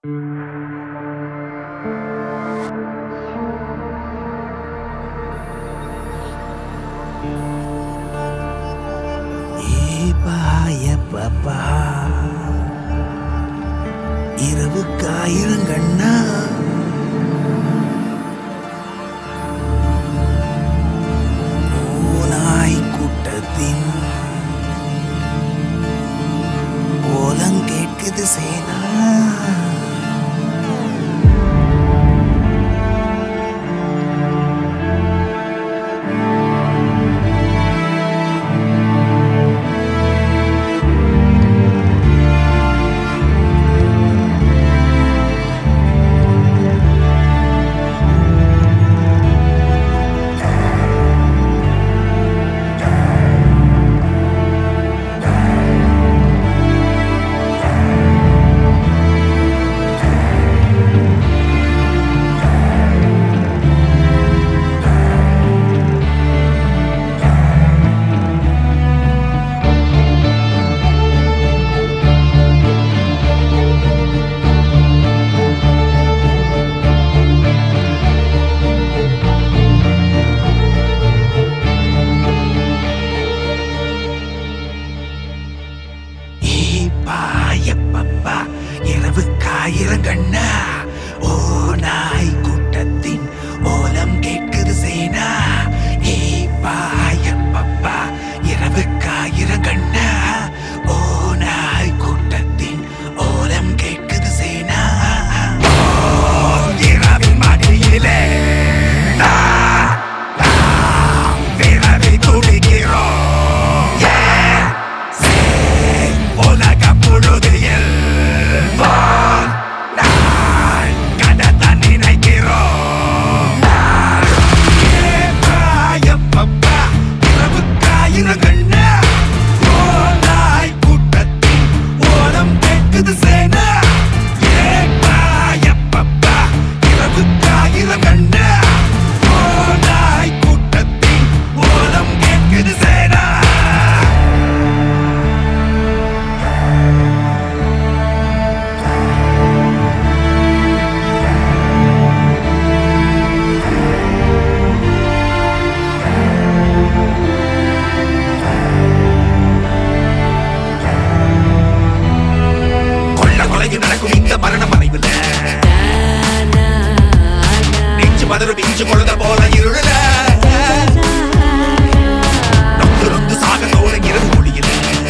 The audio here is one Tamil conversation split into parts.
பாப்பா இரவுக்கு ஆயிரம் கண்ணா பூனாய் கூட்டத்தின் கோலம் கேட்குது சேனா ஏய் பாயப்பப்பா இரவுக்கு ஆயிரம் கண்ணா ஓ நாய் கூட்டத்தின் ஓலம் கேட்குது சேனா ஏய் பாயப்பப்பா இரவுக்கு ஆயிரம் கண்ணா ஓ நாய் கூட்டத்தின் ஓலம் கேட்குது சேனா ஓ, இரவின் மடியிலே நான், நாம் விரவி துடிக்கிறோம் ஏன் உலக புழுதியில் வான் நான் கடத்த நினைக்கிறோம் ஏப்பாயப்பப்பா, இரவுக்காயிரம் கண்ணா, ஓநாய் கூட்டத்தின் ஓலம் கேட்குது சேனா. ஏப்பாயப்பப்பா, இரவுக்காயிரம் கண்ணா, ஓநாய் கூட்டத்தின் ஓலம் கேட்குது சேனா கொள்ள கொலைக்கு நடக்கும் இந்த மரண மறைவுல நெஞ்சு மதுரை பீச்சு கொழுத போல இருள நொந்து நொந்து சாக தோணுகிறது மொழியில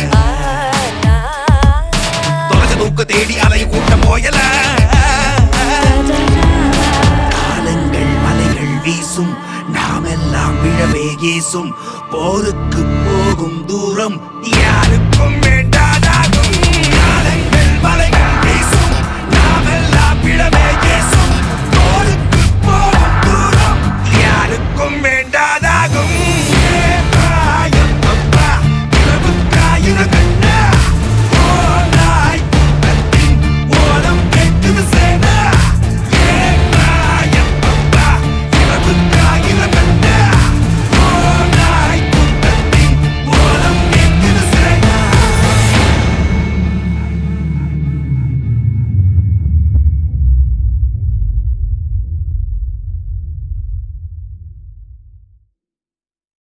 தொலைச்ச தூக்க தேடி அலைய கூட்டம் போயல காலங்கள் மலைகள் வீசும் நாமெல்லாம் விழவே ஏசும் போருக்கு போகும் தூரம்